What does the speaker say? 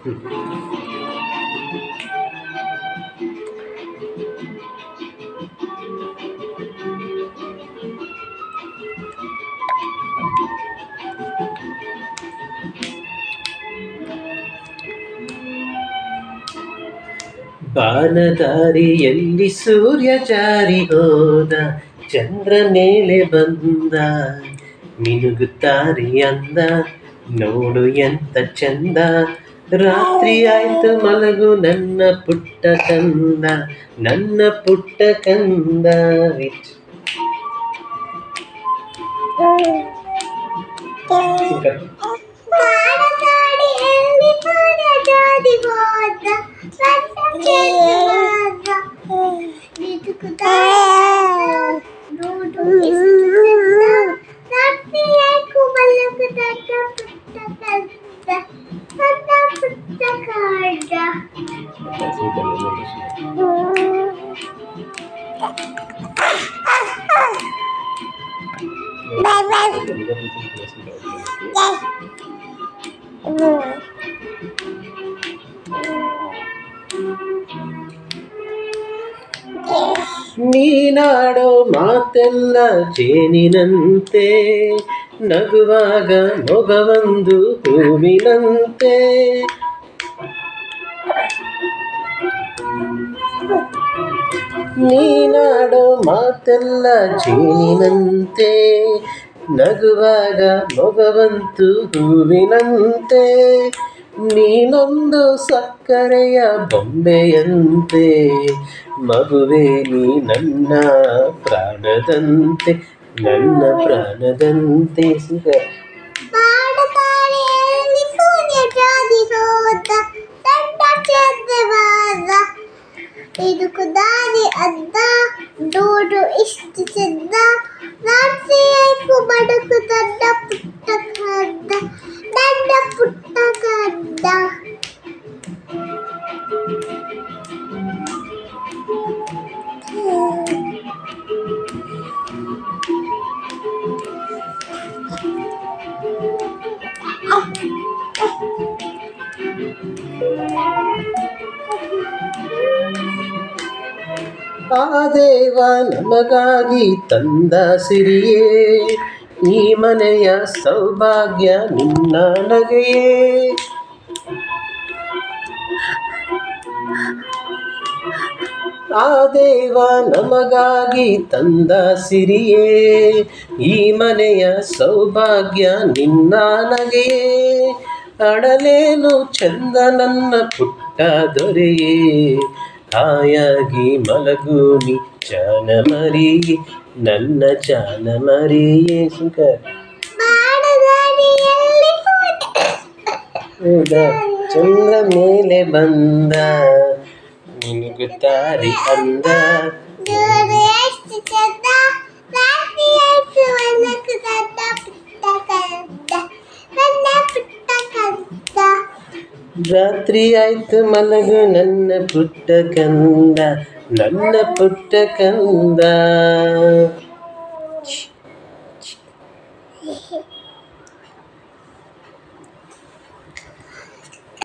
ಬಾನದಾರಿಯಲ್ಲಿ ಸೂರ್ಯ ಜಾರಿ ಹೋದ ಚಂದ್ರ ಮೇಲೆ ಬಂದ ಮಿನುಗುತ್ತಾರೆ ಅಂದ ನೋಡು ಎಂತ ಚಂದ ರಾತ್ರಿ ಆಯ್ತು ಮಲಗು ನನ್ನ ಪುಟ್ಟ ಕಂದ ನನ್ನ ಪುಟ್ಟ ಕಂದ ಕಾಡಕಾಡಿ ಎಲ್ಲಿ ಹೋದ ಜಾದಿ ಹೋದ ಹೋದ ನಿಂತುಕುತ್ತಾ ನೋಡು ಎಷ್ಟು ಚಂದ ರಾತ್ರಿ ಯಾಕು ಮಲಗು ನನ್ನ ಪುಟ್ಟ ಕಂದ ನನ್ನ ಪುಟ್ಟ ಕಾಡ ಬಾಯ್ ಬಾಯ್ ನೀನಾಡೋ ಮಾತೆಲ್ಲ ಜೇನಿನಂತೆ ನಗುವಾಗ ಮೊಗವೊಂದು ಹೂವಿನಂತೆ ನೀನಾಡೋ ಮಾತೆಲ್ಲ ಜೇನಿನಂತೆ ನಗುವಾಗ ಮೊಗವಂತು ಹೂವಿನಂತೆ ನೀನೊಂದು ಸಕ್ಕರೆಯ ಬೊಂಬೆಯಂತೆ ಮಗುವೆ ನೀ ನನ್ನ ಪ್ರಾಣದಂತೆ ನನ್ನ ಪ್ರಾಣದಂತೆ ಸುಖ ಕಾಡಕಾಡಿಯಲ್ಲಿ ಸೂರ್ಯ ಜಾದಿ ಹೋದ ದಡ್ಡ ಚಂದವಾದ ಇದಕ್ಕೂ ದಾರಿ ಅದ್ದ ನೋಡು ಇಷ್ಟು ಚಂದ ರಾತ್ರಿ ಯಾಕು ಬಡಕು ನನ್ನ ಪುಟ್ಟ ಕಂದ ನನ್ನ ಪುಟ್ಟ ಕಂದ ಆ ದೇವ ನಮಗಾಗಿ ತಂದ ಸಿರಿಯೇ ಈ ಮನೆಯ ಸೌಭಾಗ್ಯ ನಿನ್ನ ನಗೆಯೇ ಆ ದೇವ ನಮಗಾಗಿ ತಂದ ಸಿರಿಯೇ ಈ ಮನೆಯ ಸೌಭಾಗ್ಯ ನಿನ್ನ ನಗೆಯೇ ಅಡಲೇನು ಚಂದ ನನ್ನ ಪುಟ್ಟ ದೊರೆಯೇ ಹಾಯಾಗಿ ಮಲಗೂನಿ ಜಾನ ಮರಿಯೇ ನನ್ನ ಜಾನ ಮರಿಯೇ ಸುಖ ಕಾಡದಾರಿಯಲ್ಲಿ ಹೌದಾ? ಚಂದ್ರ ಮೇಲೆ ಬಂದ ನಿನಗುತ್ತಾರೆ ಅಂದ ನೋಡು ಎಷ್ಟು ಚಂದ ರಾತ್ರಿ ಆಯ್ತು ಮಲಗು ನನ್ನ ಪುಟ್ಟ ಕಂದ ನನ್ನ ಪುಟ್ಟ ಕಂದ ರಾತ್ರಿ ಆಯ್ತು ಮಲಗು ನನ್ನ ಪುಟ್ಟ ಕಂದ ನನ್ನ ಪುಟ್ಟ ಕಂದ